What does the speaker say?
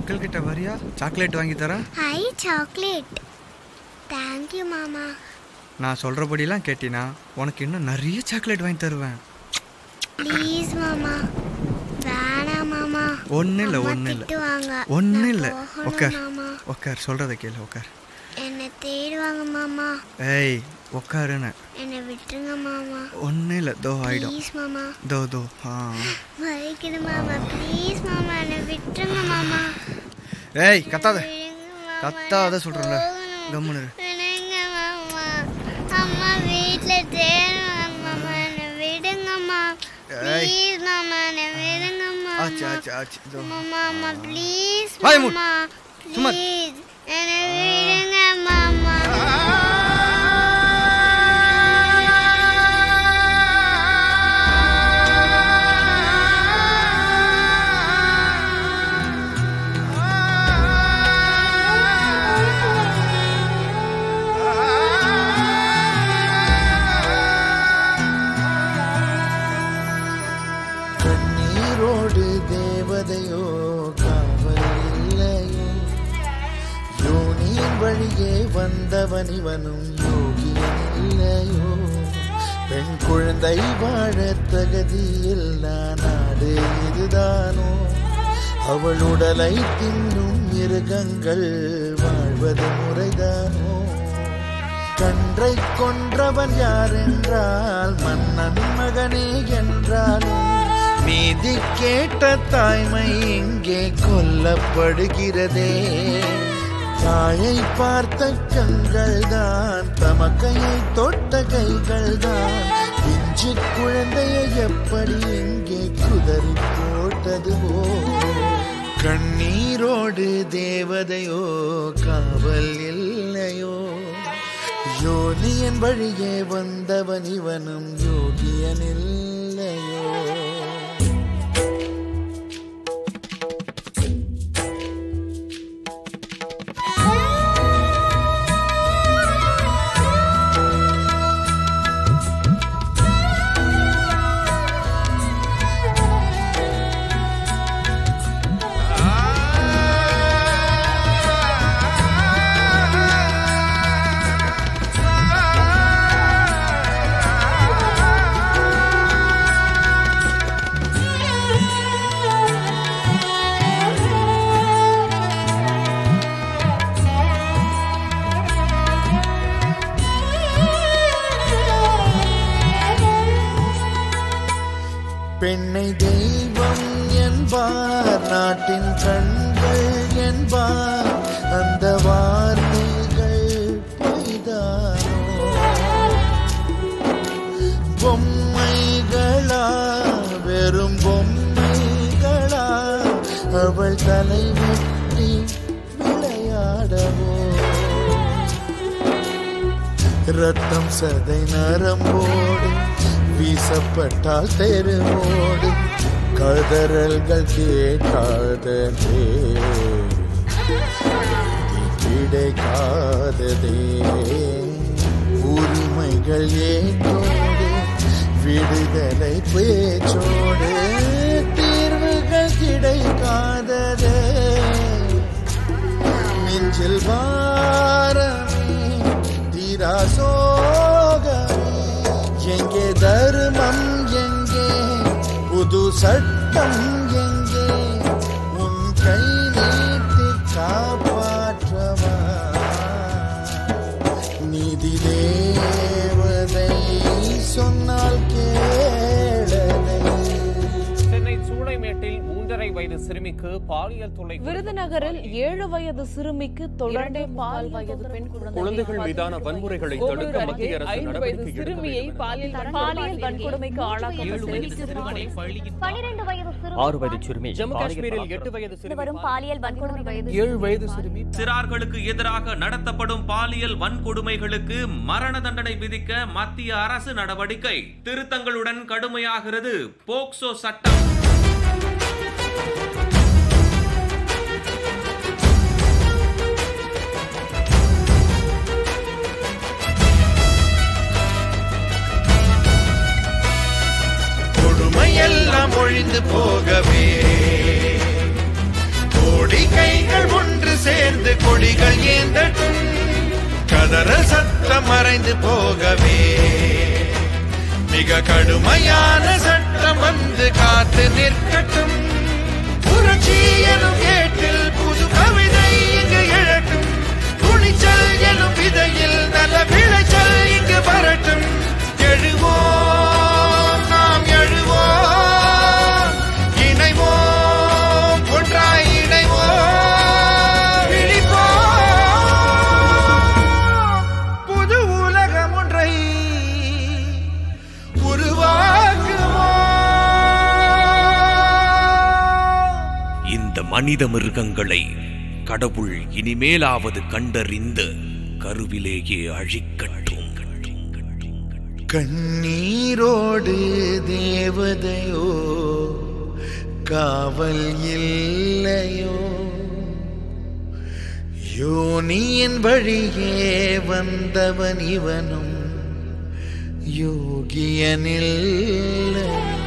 Uncle கிட்ட வரியா chocolate வாங்கி தரேன் ஹை சாக்லேட் தேங்க்யூ மாமா நான் சொல்கிறபடிலாம் கேட்டினா உனக்கு இன்னும் நிறைய சாக்லேட் வாங்கி தருவேன் ப்ளீஸ் மாமா வேணாம் மாமா ஒன்றும் இல்லை அம்மா ஒன்றும் இல்லை திட்டுவாங்க ஒன்றும் நான் இல்லை போகணும் உட்கார் மாமா உட்கார் சொல்கிறத கேளு உட்கார் என்னை தேடுவாங்க மாமா ஏய் உட்காருன்னு என்னை விட்டுருங்க மாமா ஒன்றும் இல்லை தோ ஆயிடும் ப்ளீஸ் மாமா தோ தோ ஆ வலிக்குது மாமா ப்ளீஸ் மாமா என்னை விட்டுருங்க மாமா ஏய் கத்தாத விடுங்க மாமா, கத்தாத நான் சொல்கிறேன்ல போகணும். கம்முனு இரு. விடுங்க மாமா அம்மா வீட்டில் தேடுவாங்க மாமா என்னை விடுங்கம்மா ஏய். ப்ளீஸ் மாமா என்னை விடுங்கம்மா ஆச்சு ஆச்சு ஆச்சு இதோ மாமா அம்மா ப்ளீஸ் வாயை மூடு. மாமா சும்மா இரு. ப்ளீஸ் என்னை விடுங்க மாமா கண்ணீரோடு தேவதையோ காவல் இல்லையோ யோனியின் வழியே வந்தவன் இவனும் யோகியன் இல்லையோ பெண் குழந்தை வாழ தகுதியில்லா நாடு இதுதானோ அவள் உடலை தின்னும் மிருகங்கள் வாழ்வது முறைதானோ கன்றை கொன்றவன் யார் என்றால் மன்னன் மகனே என்றாலும் நீதி கேட்ட தாய்மை இங்கே கொல்லப்படுகிறதே தாயை பார்த்த கண்கள் தான் தமக்கையை தொட்ட கைகள் தான் பிஞ்சு குழந்தையை எப்படி இங்கே குதறி போட்டதுவோ கண்ணீரோடு தேவதையோ காவல் இல்லையோ யோகியன் வழியே வந்தவன் இவனும் யோகியன் இல்லையோ பெண்ணை தெய்வம் என்பார் நாட்டின் கண்கள் என்பார் அந்த வார்த்தைகள் பொய்தானோ பொம்மைகளா வெறும் பொம்மைகளா அவள் தலை வெட்டி விளையாடவோ ரத்தம் சதை நரம்போடு வீசப்பட்டால் தெருவோடு கதறல்கள் கேட்காததே நீதி கிடைக்காததே உரிமைகள் ஏற்றோடு விடுதலை பேச்சோடு தீர்வுகள் கிடைக்காததே நெஞ்சில் வாரமே தீரா சோகமே எங்கே தர்மம் எங்கே புது சட்டம் எங்கே உன் கை நீட்டி காப்பாற்றவா நீதி தேவதை சொன்னால் கேளதை சென்னை சூளைமேட்டில் மூன்றரை வயது சிறுமிக்கு பாலியல் தொல்லை விருதுநகரில் ஏழு வயது சிறுமிக்கு தொடர்ந்து பால் வயது பெண் குழந்தைகள் மீதான வன்முறைகளை தடுக்க மத்திய அரசு ஐந்து வயது நடவடிக்கை எடுக்க சிறுமியை வேண்டும் என பாலியல் பாலியல் வன்கொடுமைக்கு ஏழு வயது சிறுவனை ஆளாக்கப்பட்டு பள்ளியின் பனிரெண்டு வயது சிறுமி ஆறு வயது சிறுமி ஜம்மு பாலியல் காஷ்மீரில் பலாத்காரம். எட்டு வயது சிறுமி வரும் பாலியல் வன்கொடுமை வயது ஏழு வயது சிறுமி சிறார்களுக்கு எதிராக நடத்தப்படும் பாலியல் வன்கொடுமைகளுக்கு மரண தண்டனை விதிக்க மத்திய அரசு நடவடிக்கை திருத்தங்களுடன் கடுமையாகிறது போக்சோ சட்டம் கொடுமையெல்லாம் ஒழிந்து போகவே கோடி கை சேர்ந்து கொடிகள் ஏந்தட்டும் கதற சத்தம் மறைந்து போகவே மிக கடுமையான சட்டம் வந்து காத்து நிற்கட்டும் புரட்சி எனும் ஏட்டில் புது கவிதை இங்கு எழட்டும் துணிச்சல் எனும் விதையில் நல்ல விளைச்சல் இங்கு வரட்டும் எழுவோம் நாம் எழுவோம் இணைவோம் ஒன்றாய் இணைவோம் விழிப்போம் புது உலகம் ஒன்றை உருவாக்குவோம் இந்த மனித மிருகங்களை கடவுள் இனிமேலாவது கண்டறிந்து கருவிலேயே அழிக்கட்டும் கண்ணீரோடு தேவதையோ காவல் இல்லையோ யோனியின் வழியே வந்தவன் இவனும் யோகியனில்லை